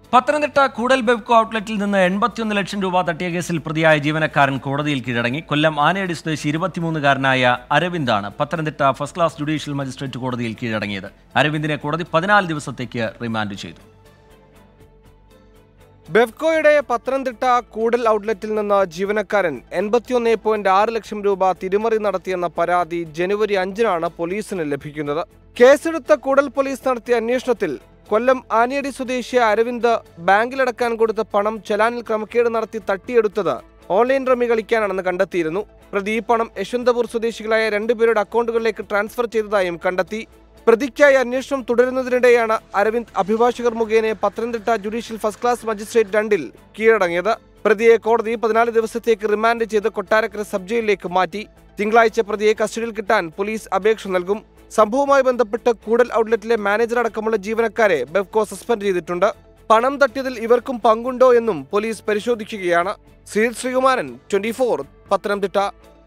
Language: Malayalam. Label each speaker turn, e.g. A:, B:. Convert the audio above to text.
A: പത്തനംതിട്ട കൂടൽ ബെബ്കോ ഔട്ട്ലെറ്റിൽ നിന്ന് എൺപത്തിയൊന്ന് ലക്ഷം രൂപ തട്ടിയ കേസിൽ പ്രതിയായ ജീവനക്കാരൻ കോടതിയിൽ കീഴടങ്ങി കൊല്ലം ആനയടി സ്വദേശി ഇരുപത്തിമൂന്നുകാരനായ അരവിന്ദാണ് Pathanamthitta first class judicial magistrate കോടതിയിൽ കീഴടങ്ങിയത് അരവിന്ദിനെ കോടതി പതിനാല് ദിവസത്തേക്ക് റിമാൻഡ് ചെയ്തു
B: ബെവ്കോയുടെ പത്തനംതിട്ട കൂടൽ ഔട്ട്ലെറ്റിൽ നിന്ന് ജീവനക്കാരൻ എൺപത്തിയൊന്ന് പോയിന്റ് ആറ് ലക്ഷം രൂപ തിരിമറി നടത്തിയെന്ന പരാതി ജനുവരി അഞ്ചിനാണ് പോലീസിന് ലഭിക്കുന്നത് കേസെടുത്ത കൂടൽ പോലീസ് നടത്തിയ അന്വേഷണത്തിൽ കൊല്ലം ആനിയടി സ്വദേശി അരവിന്ദ് ബാങ്കിലടക്കാൻ കൊടുത്ത പണം ചലാനിൽ ക്രമക്കേട് നടത്തി തട്ടിയെടുത്തത് ഓൺലൈൻ റമ്മി കളിക്കാനാണെന്ന് കണ്ടെത്തിയിരുന്നു പ്രതി ഈ പണം യശ്വന്തപൂർ സ്വദേശികളായ രണ്ടുപേരുടെ അക്കൗണ്ടുകളിലേക്ക് ട്രാൻസ്ഫർ ചെയ്തതായും കണ്ടെത്തി പ്രതിക്കായി അന്വേഷണം തുടരുന്നതിനിടെയാണ് അരവിന്ദ് അഭിഭാഷകർ മുഖേന Pathanamthitta judicial first class magistrate രണ്ടിൽ കീഴടങ്ങിയത് പ്രതിയെ കോടതി പതിനാല് ദിവസത്തേക്ക് റിമാൻഡ് ചെയ്ത് കൊട്ടാരക്കര സബ് ജയിലിലേക്ക് മാറ്റി തിങ്കളാഴ്ച പ്രതിയെ കസ്റ്റഡിയിൽ കിട്ടാൻ പോലീസ് അപേക്ഷ നൽകും സംഭവവുമായി ബന്ധപ്പെട്ട് കൂടൽ ഔട്ട്ലെറ്റിലെ മാനേജർ അടക്കമുള്ള ജീവനക്കാരെ ബെവ്കോ സസ്പെൻഡ് ചെയ്തിട്ടുണ്ട് പണം തട്ടിയതിൽ ഇവർക്കും പങ്കുണ്ടോ എന്നും പോലീസ് പരിശോധിക്കുകയാണ് ശ്രീ ശ്രീകുമാരൻ ട്വന്റി പത്തനംതിട്ട